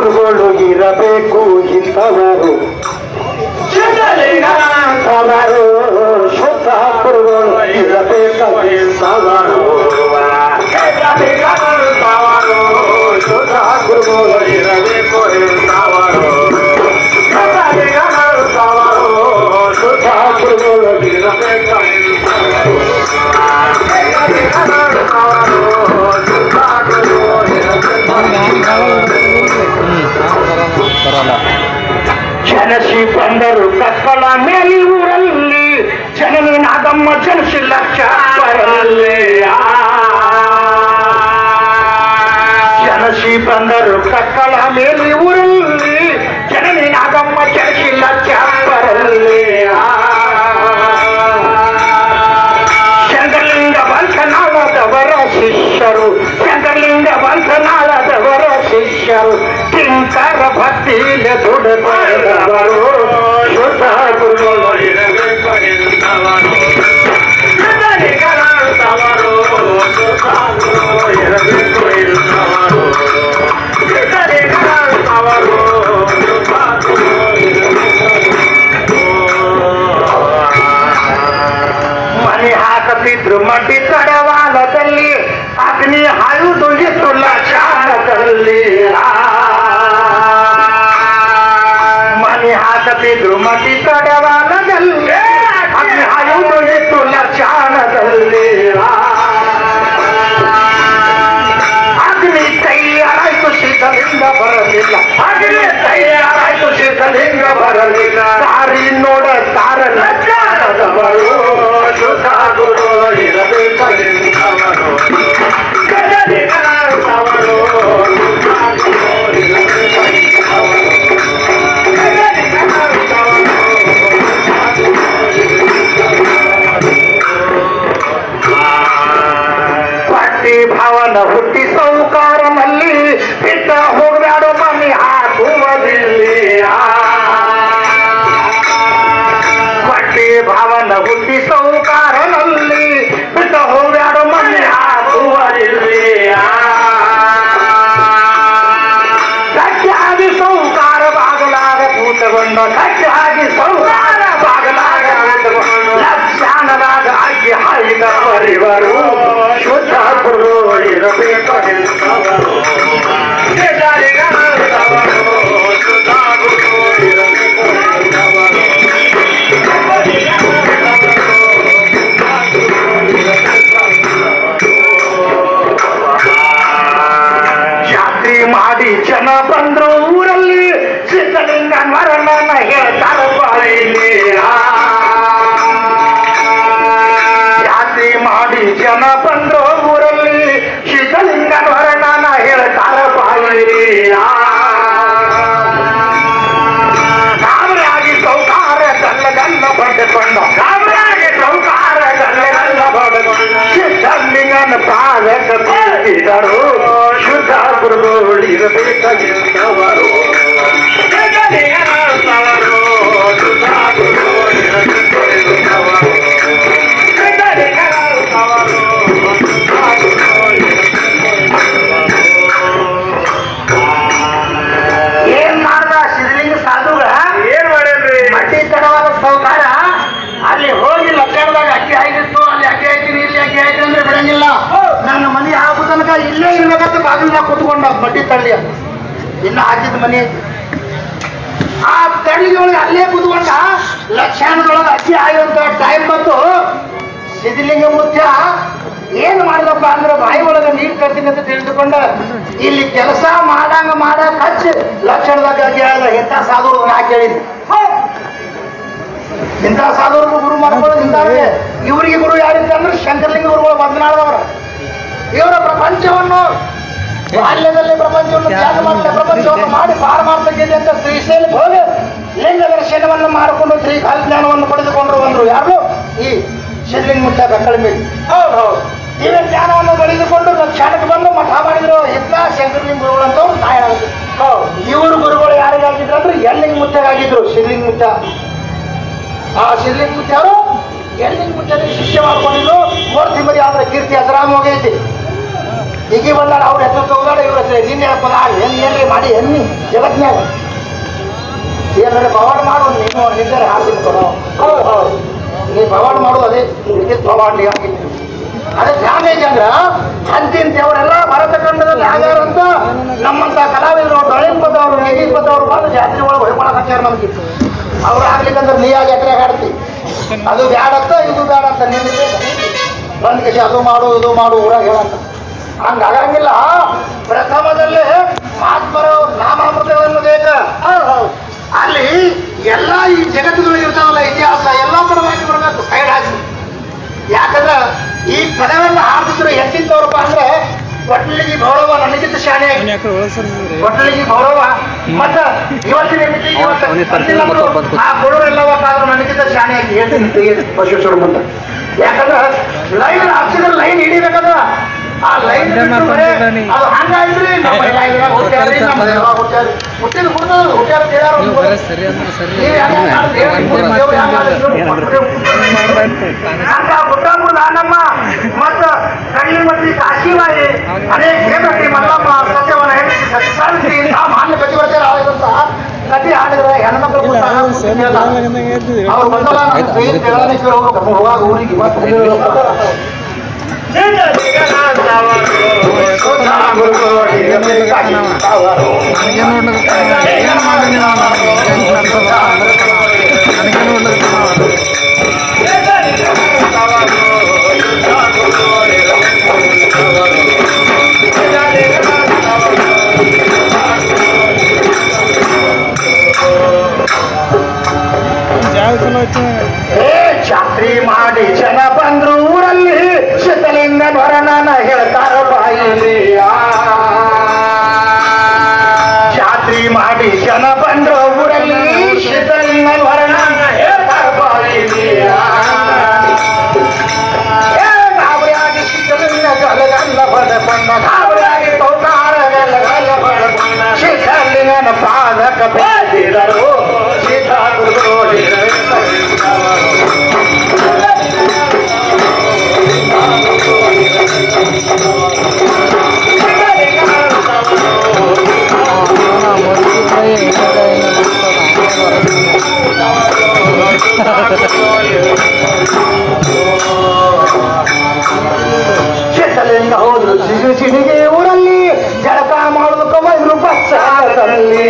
ಗುರುಗಳು ಇರಬೇಕು ಇಂಥವರು ಸಿದ್ಧಲಿಂಗನಂತವರು ಶುದ್ಧ ಗುರುಗಳು ಇರಬೇಕು ಇಂಥವರು ಸಿದ್ಧಲಿಂಗನಂತವರು ಶುದ್ಧ ಗುರುಗಳು ಇರಬೇಕು ಇಂಥವರು ಸಿದ್ಧಲಿಂಗನಂತವರು ಶುದ್ಧ ಗುರುಗಳು ಇರಬೇಕು ಇಂಥವರು ಸಿದ್ಧಲಿಂಗನಂತವರು ಶುದ್ಧ ಗುರುಗಳು ಇರಬೇಕು ಬರಲ್ಲ ಜನಸಿ ಬಂದರು ಕಕ್ಕಳ ಮೇಲಿ ಊರಲ್ಲಿ ಜನನಿ ನಾಗಮ್ಮ ಜನಸಿ ಲಕ್ಷ ಬರಲಿ ಜನಸಿ ಬಂದರು ಕಕ್ಕಳ ಮೇಲಿ ಊರಲ್ಲಿ ಜನನಿ ನಾಗಮ್ಮ ಜನಸಿ ಲಕ್ಷ ಬರಲಿ ಶಂಕರಲಿಂಗ ಬಂಧನಾಳದವರ ಶಿಷ್ಯರು ಶಂಕರಲಿಂಗ ಬಂಧನಾಳದವರ ಶಿಷ್ಯರು ಕಿಂಕರ ಭಕ್ತಿಯಿಂದ ದುಡಿದವರು ಶುದ್ಧ ಗುರುಗಳು ಇರಬೇಕು ಎಂದವರು. ಸಿದ್ಧಲಿಂಗನಂತವರು ಶುದ್ಧ ಗುರುಗಳು ಇರಬೇಕು ಎಂದವರು. ಸಿದ್ಧಲಿಂಗನಂತವರು ಶುದ್ಧ ಗುರುಗಳು ಇರಬೇಕು. ಮನೆ ಹಾಕತಿದ್ರು ಮಡ್ಡಿ ತಡವಾಲದಲ್ಲಿ ಅಗ್ನಿ ಹಾಯುವುದು ಇತ್ತು ಲಕ್ಷಾಣದಲ್ಲಿ ಮನೆ ಹಾಕತಿದ್ರು ಮಡ್ಡಿ ತಡವಾಲದಲ್ಲಿ ಅಗ್ನಿ ಹಾಯುವುದು ಇತ್ತು ಲಕ್ಷಾಣದಲ್ಲಿ ಅಗ್ನಿ ತಯಾರಾಯ್ತು ಸಿದ್ಧಲಿಂಗ ಬರಲಿಲ್ಲ ಅಗ್ನಿ ತಯಾರಾಯ್ತು ಸಿದ್ಧಲಿಂಗ ಬರಲಿಲ್ಲ ದಾರಿ ನೋಡ ತಾರ ಲಕ್ಷಾಣದವರು ಶುದ್ಧ ಗುರು ಇರಬೇಕಲಿಂಗವರು ಗಜನಿಗನವರು ಶುದ್ಧ ಗುರು ಇರಬೇಕಲಿಂಗವರು. ಪಟ್ಟಿ ಭವನ ಹುಟ್ಟಿ ಸೌಕಾರನಲ್ಲಿ ಬಿಟ್ಟ ಹೋಗ್ಯಾಡು ಮನೆ ಹಾಕುವುದಿಲ್ಲಿ ಪಟ್ಟಿ ಭವನ ಹುಟ್ಟಿ ಸೌಕಾರನಲ್ಲಿ ಬಿಟ್ಟ ಹೋಗ್ಯಾಡು ಮನೆ ಹಾಕುವುದಿಲ್ಲಿ ಕಟ್ಟಾಗಿ ಸೌಕಾರ ಬಾಗಲಾಗ ಕೂತಗೊಂಡ ಕಟ್ಟಾಗಿ ಸೌಕಾರ ಬಾಗಲಾಗ ಕೂತಗೊಂಡ ಲಕ್ಷಾಣದಾಗ ಅಗ್ಗಿ ಹಾಯಿದ ಪರಿವರು ಶುದ್ಧ ಗುರು ಇರಬೇಕೆಂದವರು ಸಿದ್ಧಲಿಂಗನಂತವರು ಶುದ್ಧ ಗುರು ಇರಬೇಕೆಂದವರು. ಜಾತ್ರೆ ಮಾಡಿ ಜನ ಬಂದ್ರು ಊರಲ್ಲಿ ಸಿದ್ಧಲಿಂಗ ಮರಣನ ಹೇಳ್ತಾರ ಬಾಯಿಲಿ ಜಾತ್ರೆ ಮಾಡಿ ಜನ ಬಂದ್ರು ಊರಲ್ಲಿ ಸಿದ್ಧಲಿಂಗ ಮರಣನ ಹೇಳ್ತಾರ ಬಾಯಿಲಿ ಕಾಮರಾಗಿ ಸೌಕಾರ ಗಲ್ಲ ಗಲ್ಲ ಪಡೆದುಕೊಂಡು ಕಾಮರಾಗಿ ಸೌಕಾರ ಗಲ್ಲ ಗಲ್ಲ ಪಡೆದುಕೊಂಡು ಸಿದ್ಧಲಿಂಗನ ಪಾದಕ ಬೀಳಿದರು ಶುದ್ಧ ಗುರುಗಳು ಇರಬೇಕಾಗಿದ್ದವರು ಸಿದ್ಧಲಿಂಗನಂತವರು ಶುದ್ಧ ಗುರುಗಳು ಇರಬೇಕಾಗಿದ್ದವರು. ಸಿದ್ಧಲಿಂಗನಂತವರು ಶುದ್ಧ ಗುರುಗಳು ಏನ್ ಮಾಡ್ದ ಸಿದ್ಧಲಿಂಗ ಸಾಧುಗ ಏನ್ ಮಾಡೇನ್ರಿ ಮಟ್ಟಿ ತಡವಾದ ಸೌಕಾರ ಅಲ್ಲಿ ಹೋಗಿ ಲಕ್ಷಣದಾಗ ಅಕ್ಕಿ ಆಗಿತ್ತು ಅಲ್ಲಿ ಅಕ್ಕಿ ಹಾಕಿರಿ ಇಲ್ಲಿ ಅಕ್ಕಿ ಹಾಕಿರಿ ಅಂದ್ರೆ ಬಿಡಂಗಿಲ್ಲ ನನ್ನ ಮನೆ ಆಗೋ ತನಕ ಇಲ್ಲೇ ಇರ್ಬೇಕಂತ ಬಾಗಿಲ್ದಾಗ ಕುತ್ಕೊಂಡ ಮಟ್ಟಿ ತಳ್ಳಿ ಇನ್ನು ಹಾಕಿದ ಮನೆ ಐತಿ. ಆ ತಳ್ಳಿ ಒಳಗೆ ಅಲ್ಲೇ ಕುತ್ಕೊಂಡ ಲಕ್ಷಾಣದೊಳಗೆ ಅಕ್ಕಿ ಆಯುವಂತ ಟೈಮ್ ಬಂತು ಸಿದ್ಧಲಿಂಗ ಮುತ್ಯ ಏನ್ ಮಾಡ್ದಪ್ಪ ಅಂದ್ರೆ ಬಾಯಿ ಒಳಗೆ ನೀರ್ ಕರ್ತೀನಿ ಅಂತ ತಿಳಿದುಕೊಂಡ ಇಲ್ಲಿ ಕೆಲಸ ಮಾಡಂಗ ಮಾಡಕ್ ಹಚ್ಚಿ ಲಕ್ಷಣದಾಗ ಅಕ್ಕಿ ಹೇಳ್ದ ಎಂತ ಸಾಧುರು ನಾ ಕೇಳಿದ್ವಿ ಇಂಥ ಸಾಧುರು ಗುರು ಮಾಡ್ಕೊಳ್ಳೋದು ಇಂಥವ್ರಿಗೆ ಇವರಿಗೆ ಗುರು ಯಾರಿದ್ದ ಅಂದ್ರೆ ಶಂಕರಲಿಂಗ ಗುರುಗಳು ಬದನಾಳದವರ ಇವರ ಪ್ರಪಂಚವನ್ನು ಬಾಲ್ಯದಲ್ಲಿ ಪ್ರಪಂಚವನ್ನು ತ್ಯಾಗ ಮಾಡ್ತಾ ಪ್ರಪಂಚವನ್ನು ಮಾಡಿ ಪಾರ ಮಾಡ್ತಕ್ಕಿದೆ ಅಂತ ಶ್ರೀಶೈಲಕ್ಕೆ ಹೋಗಿ ಲಿಂಗ ದರ್ಶನವನ್ನು ಮಾಡಿಕೊಂಡು ಶ್ರೀ ಜ್ಞಾನವನ್ನು ಪಡೆದುಕೊಂಡ್ರು ಬಂದ್ರು ಯಾರು ಈ ಶಿವಲಿಂಗ ಮುತ್ತ ಬೆಕ್ಕಳ ಮೇಲೆ ಹೌದು ಹೌದು ದಿವ್ಯ ಜ್ಞಾನವನ್ನು ಪಡೆದುಕೊಂಡು ಕ್ಷಣಕ್ಕೆ ಬಂದು ಮಠ ಮಾಡಿದ್ರು ಇದ್ನ ಶಂಕರಲಿಂಗ ಗುರುಗಳು ಅಂತ ಅವ್ರು ತಾಯಾಗಿದ್ರು ಇವರು ಗುರುಗಳು ಯಾರಿಗಾಗಿದ್ರು ಅಂದ್ರೆ ಎಲ್ಲಿಂಗ ಮುತ್ತಾಗಿದ್ರು ಶಿವಲಿಂಗ ಮುತ್ತ ಆ ಶಿವಲಿಂಗ ಮುತ್ತ ಯಾರು ಎಲ್ಲಿಂಗ ಮುತ್ತಲ್ಲಿ ಶಿಷ್ಯ ಮಾಡ್ಕೊಂಡಿದ್ರು ಮೂರ್ತಿ ಮರಿ ಆದ್ರೆ ಕೀರ್ತಿ ಅಸರಾಮ ಹೋಗೈತಿ ಈಗ ಬಂದಾರ ಅವ್ರ ಹೆಸರು ತಗೋದಾರ ಇವ್ರ ಹೆಸರು ನಿನ್ನೆ ಪದ ಏನ್ ಏನ್ರಿ ಮಾಡಿ ಎನ್ನಿ ಜಗತ್ನ್ಯಾಗ ಏನಾದ್ರೆ ಪವಾಡ ಮಾಡು ನೀನು ನಿಂದರೆ ಹಾಕ್ತೀನಿ ಕೊಡೋ ಹೌದು ಹೌದು ನೀ ಪವಾಡ ಮಾಡು ಅದೇ ಇದಕ್ಕೆ ಪವಾಡ್ಲಿ ಹಾಕಿದ್ದೀನಿ ಅದೇ ಡ್ಯಾಮೇಜ್ ಅಂದ್ರ ಅಂತಿಂತವರೆಲ್ಲ ಭರತ ಖಂಡದಲ್ಲಿ ಆಗ್ಯಾರ ಅಂತ ನಮ್ಮಂತ ಕಲಾವಿದರು ದೊಳೆಂಬದವರು ನೆಗಿಪದವರು ಬಂದು ಜಾತ್ರೆ ಒಳಗೆ ಹೊಯ್ಕೊಳಕ್ ಹಚ್ಚಾರ ನಮ್ಗೆ ಅವ್ರು ಆಗ್ಲಿಕ್ಕಂದ್ರೆ ನೀ ಆಗಿ ಎಕರೆ ಹಾಡ್ತಿ ಅದು ಬ್ಯಾಡತ್ತ ಇದು ಬ್ಯಾಡತ್ತ ನಿನಗೆ ಬಂದ್ ಕಸಿ ಅದು ಮಾಡು ಇದು ಮಾಡು ಊರಾಗ ಹೇಳಂತ ಹಂಗ ಆಗಂಗಿಲ್ಲ ಪ್ರಥಮದಲ್ಲೇ ಮಹಾತ್ಮರ ನಾಮಾಮೃತಗಳನ್ನು ಬೇಕ ಅಲ್ಲಿ ಎಲ್ಲ ಈ ಜಗತ್ತುಗಳು ಇರ್ತಾವಲ್ಲ ಇತಿಹಾಸ ಎಲ್ಲ ಪರವಾಗಿ ಬರಬೇಕು ಸೈಡ್ ಹಾಕಿ ಯಾಕಂದ್ರೆ ಈ ಪದವನ್ನು ಹಾಡಿದ್ರು ಎತ್ತಿದ್ದವ್ರಪ್ಪ ಅಂದ್ರೆ ಒಟ್ಟಲಿಗೆ ಗೌರವ ನನಗಿಂತ ಶಾಣೆ ಆಗಿ ಒಟ್ಟಲಿಗೆ ಗೌರವ ಮತ್ತ ಇವತ್ತಿನ ಮಿತಿ ಇವತ್ತು ಅವನಿಗೆ ತರ್ತೀನಿ ಬಂದಿಲ್ಲ ಮತ್ತು ಅಂದ್ರು ಬಂದ್ಕೊ. ಆ ಕೊಡೋರೆಲ್ಲವಕ್ಕಾದ್ರೂ ನನಗಿಂತ ಶಾಣೆ ಆಗಿ ಹೇಳ್ತೀನಿ ತೆಗೀರಿ ಬಸವೇಶ್ವರ ಮುಂದೆ ಯಾಕಂದ್ರೆ ಲೈನ್ ಹಾಕ್ಸಿದ್ರೆ ಲೈನ್ ಹಿಡಿಬೇಕಂದ್ರ ಆ ಲೈನ್ ಅದು ಹಂಗಾಯ್ತ್ರಿ ನಮ್ಮ ಇಲಾಖೆದಾಗ ಹುಟ್ಟ್ಯಾರ್ರಿ, ನಮ್ಮ ಇಲಾಖೆದಾಗ ಹುಟ್ಟ್ಯಾರ್ರಿ. ಹುಟ್ಟಿದ್ ಹುಡ್ದವ್ರು, ಹುಟ್ಟ್ಯಾರ ಕೇಳ್ಯಾರ ನೀವು ಒಂದು ಬರೀ ಸರಿ ಅಂದ್ರೆ ಸರಿ ನೀವ್ ಹೆಂಗ್ ಮಾಡ್ತೀರಿ? ದೇವ್ರು ದೇವ್ರು ಹೆಂಗ್ ಮಾಡಿದ್ರು? ಅಂತ ಗುಡ್ಡಾಪುರ ನಾನಮ್ಮ ಮತ್ತ ಕಳ್ಳಿ ಮತ್ತಿ ಕಾಶಿವಾಯಿ ಅನೇಕ ಹೇಮಟ್ಟಿ ಮಲ್ಲಮ್ಮ ಸತ್ಯವನ ಹೆಂಡತಿ ಸತ್ಯಸಾವಿತ್ರಿ ಇಂತಹ ಮಾನ್ಯ ಪ್ರತಿವರ್ತರ ಆದಂತ ಕತಿ ಹಾಡಿದ್ರೆ ಹೆಣ್ಮಕ್ಳು ಕೂಡ ಅವ್ರು ಬಂದಲ್ಲ ನನ್ನ ಸ್ನೇಹಿತ ಕೇಳಲಿಕ್ಕೆ ಹೋಗ್ಬೇಕು ಹೋಗುವಾಗ ಊರಿಗೆ ಮತ್ತೆ ನನಗೆ ನೋಡ್ಲಿಕ್ಕೆ ಏನು ಮಾಡಿ ನೀವು ನನಗೆ ನೋಡ್ಲಿಕ್ಕೆ ಜಾಗ ಚಲೋ ಐತಿ ಏ ಚಾಕ್ರಿ ಮಾಡಿ ಜನ ಬಂದ್ರು ಊರಲ್ಲಿ ಶೀತಲಿಂಗ ವರನನ ಹೇಳ್ತಾರ ಬಾಯಿಲಿ ಆ. ಜಾತ್ರಿ ಮಾಡಿ ಜನ ಬಂದ್ರು ಊರಲ್ಲಿ ಶೀತಲಿಂಗ ವರನನ ಹೇಳ್ತಾರ ಬಾಯಿಲಿ ಆ. ಏ ಗಾಬರಿಯಾಗಿ ಶೀತಲಿಂಗ ಗಲಗಲ್ಲ ಬಡಕೊಂಡ ಗಾಬರಿಯಾಗಿ ತೌತಾರ ಗಲಗಲ್ಲ ಬಡಕೊಂಡ ಶೀತಲಿಂಗನ ಪಾದಕ ಬೇದಿದರು ಶೀತ ಶೀತಲಿಂಗ ಹೋದ್ರು ಸಿಗು ಸಿಡಿಗೆ ಊರಲ್ಲಿ ಜಳಕ ಮಾಡೋದಕ್ಕೆ ಬಂದ್ರು ಪಚ್ಚಾದಲ್ಲಿ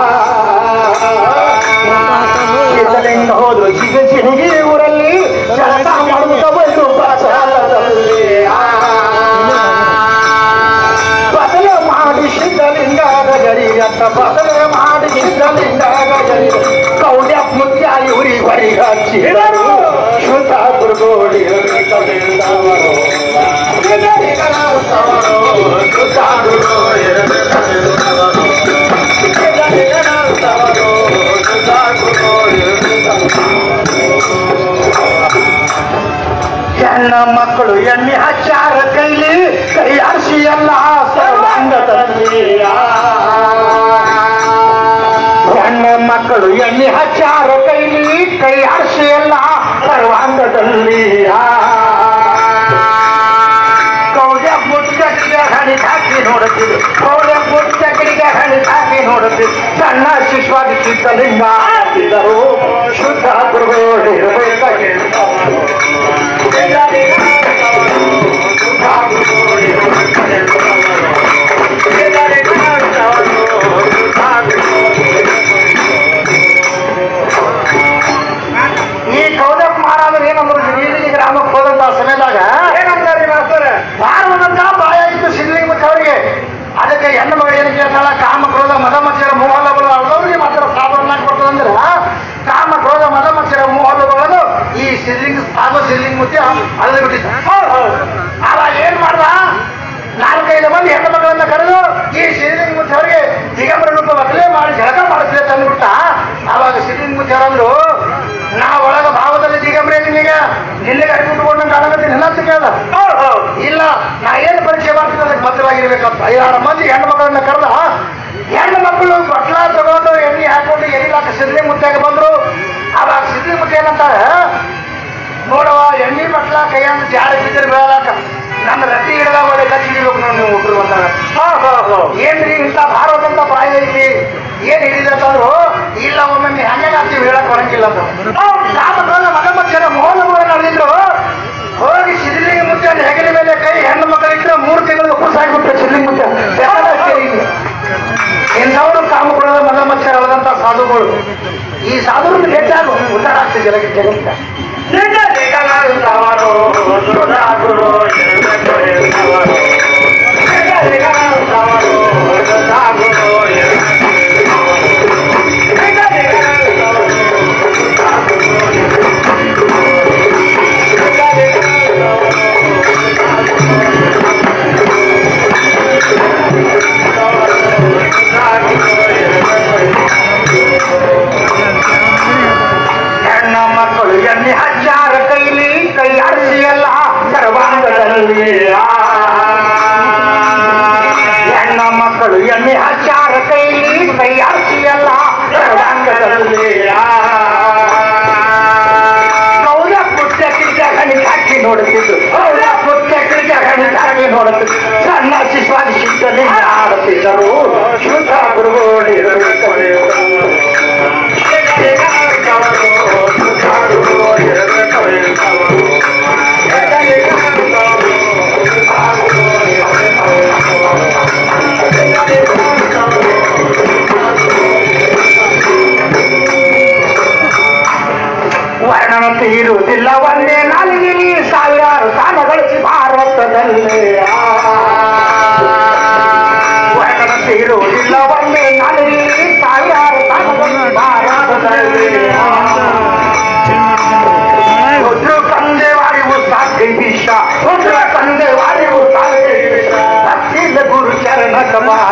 ಶೀತಲಿಂಗ ಹೋದ್ರು ಸಿಗು ಸಿಡಿಗೆ ಊರಲ್ಲಿ ಜಳಕ ಮಾಡೋದಕ್ಕೆ ಬಂದ್ರು ಪಚ್ಚಾದಲ್ಲಿ ಬದಲ ಮಾಡಿ ಸಿದ್ಧಲಿಂಗ ಗಜರಿಗತ್ತ ಬದಲ ಮಾಡಿ ಸಿದ್ಧಲಿಂಗ ಗಜರಿ ಕೌಡ್ಯ ಮುಖ್ಯ ಇವ್ರಿ ಹೊರಿಗ ಹಚ್ಚಿದರು ಶುದ್ಧ ಗುರುಗೋಡಿ ಹೆಣ್ಣ ಮಕ್ಕಳು ಎಣ್ಣೆ ಹಚ್ಚಾರ ಕೈಲಿ ಕೈ ಆರಿಸಿ ಎಲ್ಲ ಸರ್ವಾಂಗದಲ್ಲಿ ಹೆಣ್ಣ ಮಕ್ಕಳು ಎಣ್ಣೆ ಹಚ್ಚಾರ ಕೈಲಿ ಕೈ ಆರಿಸಿ ಎಲ್ಲ ಸರ್ವಾಂಗದಲ್ಲಿ ಕೌಡ್ಯ ಮುಚ್ಚಕಡಿಗೆ ಹಣಿ ಹಾಕಿ ನೋಡುತ್ತಿದ್ದು ಕೌಡ್ಯ ಮುಚ್ಚಕಡಿಗೆ ಹಣಿ ಹಾಕಿ ನೋಡುತ್ತಿದ್ದು ಸಣ್ಣ ಶಿಶುವಾಗಿ ಚಿತ್ತಲಿಂಗ ಹಾಕಿದರು ಶುದ್ಧ ಗುರುಗಳು ಇರಬೇಕಾಗಿತ್ತು ಈ ಕೌದಪ್ಪ ಮಹಾರಾಜರು ಏನಂದ್ರು ನೀರಿಗೆ ಗ್ರಾಮಕ್ಕೆ ಹೋದಂತ ಸಮಯದಾಗ ಏನಂತಾರೆ ಮಾಸ್ತರ ಬಾರುವಂತ ಬಾಯ ಇತ್ತು ಸಿದ್ಲಿಂಗ ಮತ್ತು ಅವರಿಗೆ ಅದಕ್ಕೆ ಹೆಣ್ಣು ಮಗಳು ಏನು ಕೇಳ್ತಾಳ ಕಾಮ ಕ್ರೋಧ ಮದ ಮಚ್ಚರ ಮೋಹಲಗಳು ಅವ್ರಿಗೆ ಮಾತ್ರ ಸಾಧಾರಣ ಕೊಡ್ತದಂದ್ರ ಕಾಮ ಕ್ರೋಧ ಮದ ಮಚ್ಚರ ಮೋಹಲಗಳು ಈ ಸಿದ್ಲಿಂಗ ಸಾಬ ಸಿದ್ಲಿಂಗ ಮುತ್ತಿ ಅಳದು ಬಿಟ್ಟಿದ್ದ ಅವಾಗ ಏನ್ ಮಾಡ್ದ ನಾಲ್ಕೈದು ಮಂದಿ ಹೆಣ್ಣು ಮಗಳನ್ನ ಕರೆದು ಈ ಸಿದ್ಲಿಂಗ ಮುತ್ತಿ ಅವರಿಗೆ ದಿಗಂಬರ ರೂಪ ಬದಲೇ ಮಾಡಿ ಜಳಕ ಮಾಡಿಸ್ಲೆ ತಂದ್ಬಿಟ್ಟ ಅವಾಗ ಸಿದ್ಲಿಂಗ ಮುತ್ತಿ ಅವರಂದ್ರು ನಾ ಒಳಗ ಭಾವದಲ್ಲಿ ದಿಗಂಬರ ನಿನಗ ನಿನ್ನೆಗೆ ಅಡ್ಬಿಟ್ಕೊಂಡು ಕಾಣಕತ್ತೀನಿ ಇಲ್ಲ ಅಂತ ಕೇಳ್ದ ಇಲ್ಲ ನಾ ಏನು ಪರೀಕ್ಷೆ ಮಾಡ್ತೀನಿ ಅದಕ್ಕೆ ಭದ್ರವಾಗಿರ್ಬೇಕಂತ ಐದಾರು ಮಂದಿ ಹೆಣ್ಣು ಮಕ್ಕಳನ್ನ ಕರೆದ ಹೆಣ್ಣು ಮಕ್ಕಳು ಬಟ್ಲ ತಗೊಂಡು ಎಣ್ಣೆ ಹಾಕೊಂಡು ಎಲ್ಲಿಲಾಕ ಸಿದ್ಲಿ ಮುತ್ತಾಗ ಬಂದ್ರು ಅವಾಗ ಸಿದ್ಲಿ ಮುತ್ತೆ ಏನಂತಾರೆ ನೋಡವ ಎಣ್ಣೆ ಬಟ್ಲ ಕೈಯಂದು ಜಾರಿ ಬಿದ್ದರೆ ಬೀಳಲಾಕ ನನ್ನ ರತಿ ಹಿಡಿದಾಗ ಒಳ್ಳೆ ಕಚ್ಚಿ ಹಿಡಿಬೇಕು ನೋಡಿ ನೀವು ಹುಟ್ಟರು ಬಂದಾಗ ಹಾ ಹಾ ಹಾ ಏನ್ರಿ ಇಂಥ ಭಾರತಂತ ಪ್ರಾಯ ಐತಿ ಏನ್ ಹಿಡಿದ ಅಂತಂದ್ರು ಇಲ್ಲ ಒಮ್ಮೊಮ್ಮೆ ಹಂಗೆ ಆಗ್ತೀವಿ ಹೇಳಕ್ ಬರಂಗಿಲ್ಲ ಅಂತ ಕಾಮಕಾಲ ಮಗಮಚ್ಚರ ಮೋಹನಗಳು ನಡೆದಿದ್ರು ಹೋಗಿ ಸಿದ್ಲಿಂಗ ಮುಚ್ಚ ಹೆಗಲ ಮೇಲೆ ಕೈ ಹೆಣ್ಣು ಮಕ್ಕಳು ಇಟ್ಟರೆ ಮೂರು ತಿಂಗಳು ಕುಸಾಗ್ಬಿಟ್ರೆ ಸಿದ್ಲಿಂಗ ಮುಚ್ಚ ಇಂಥವರು ಕಾಮಗಳು ಮಗಮಚ್ಚರ ಅಳದಂತ ಸಾಧುಗಳು ಈ ಸಾಧುಗಳು ಹೆಚ್ಚಾಗು ಉದ್ದಾರ ಆಗ್ತದೆ ಜಗತ್ ಜಗತ್ತ ನಿಜ ನಿಜನಾದವರು ಸುಧಾಗುರು ಇರಬೇಕು ನಿಜ ನಿಜನಾದವರು ಸುಧಾಗುರು ನಿಜ ನಿಜನಾದವರು ಹೆಣ್ಣ ಮಕ್ಕಳು ಎಣ್ಣೆ ಹಚ್ಚಾರ ಕೈಲಿ ಕೈ ಆಡಿಸಿ ಎಲ್ಲ ಸರ್ವಾಂಗದಲ್ಲಿ ಆ. ಹೆಣ್ಣ ಮಕ್ಕಳು ಎಣ್ಣೆ ಹಚ್ಚಾರ ಕೈಲಿ ಕೈ ಆಡಿಸಿ ಎಲ್ಲ ಸರ್ವಾಂಗದಲ್ಲಿ ಆ. ಗೌರ ಪುಟ್ಟ ಕಿಟ್ಟ ಗಣಿ ಹಾಕಿ ನೋಡುತ್ತಿದ್ದು ಗೌರ ಪುಟ್ಟ ಕಿಟ್ಟ ಗಣಿ ಹಾಕಿ ಸುತ್ತಲಿದ್ದು ಸಣ್ಣ ಶಿಶುವಾಗಿ ಶಿಸ್ತಲಿಂದ ಆಡುತ್ತಿದ್ದರು ಶುದ್ಧ ಗುರುಗಳಿರುತ್ತವೆ ವರ್ಣನಂತೆ ಇರುವುದಿಲ್ಲ ಒಂದೇ ನಾಲಿಗೆ ಸಾವಿರಾರು ಸ್ಥಾನ ಗಳಿಸಿ ಭಾರತದಲ್ಲಿ ವರ್ಣನಂತೆ ಇರುವುದಿಲ್ಲ ಒಂದೇ ನಾಲಿಗೆ ಸಾವಿರಾರು ಸ್ಥಾನ ಗಳಿಸಿ ಭಾರತದಲ್ಲಿ ರುದ್ರ ಕಂದೆ ವಾರಿವು ಸಾಧ್ಯ ವಿಷ ರುದ್ರ ಕಂದೆ ವಾರಿವು ಸಾಧ್ಯ ವಿಷ ಭಕ್ತಿಯಿಂದ ಗುರು ಚರಣ ಕಮಾರ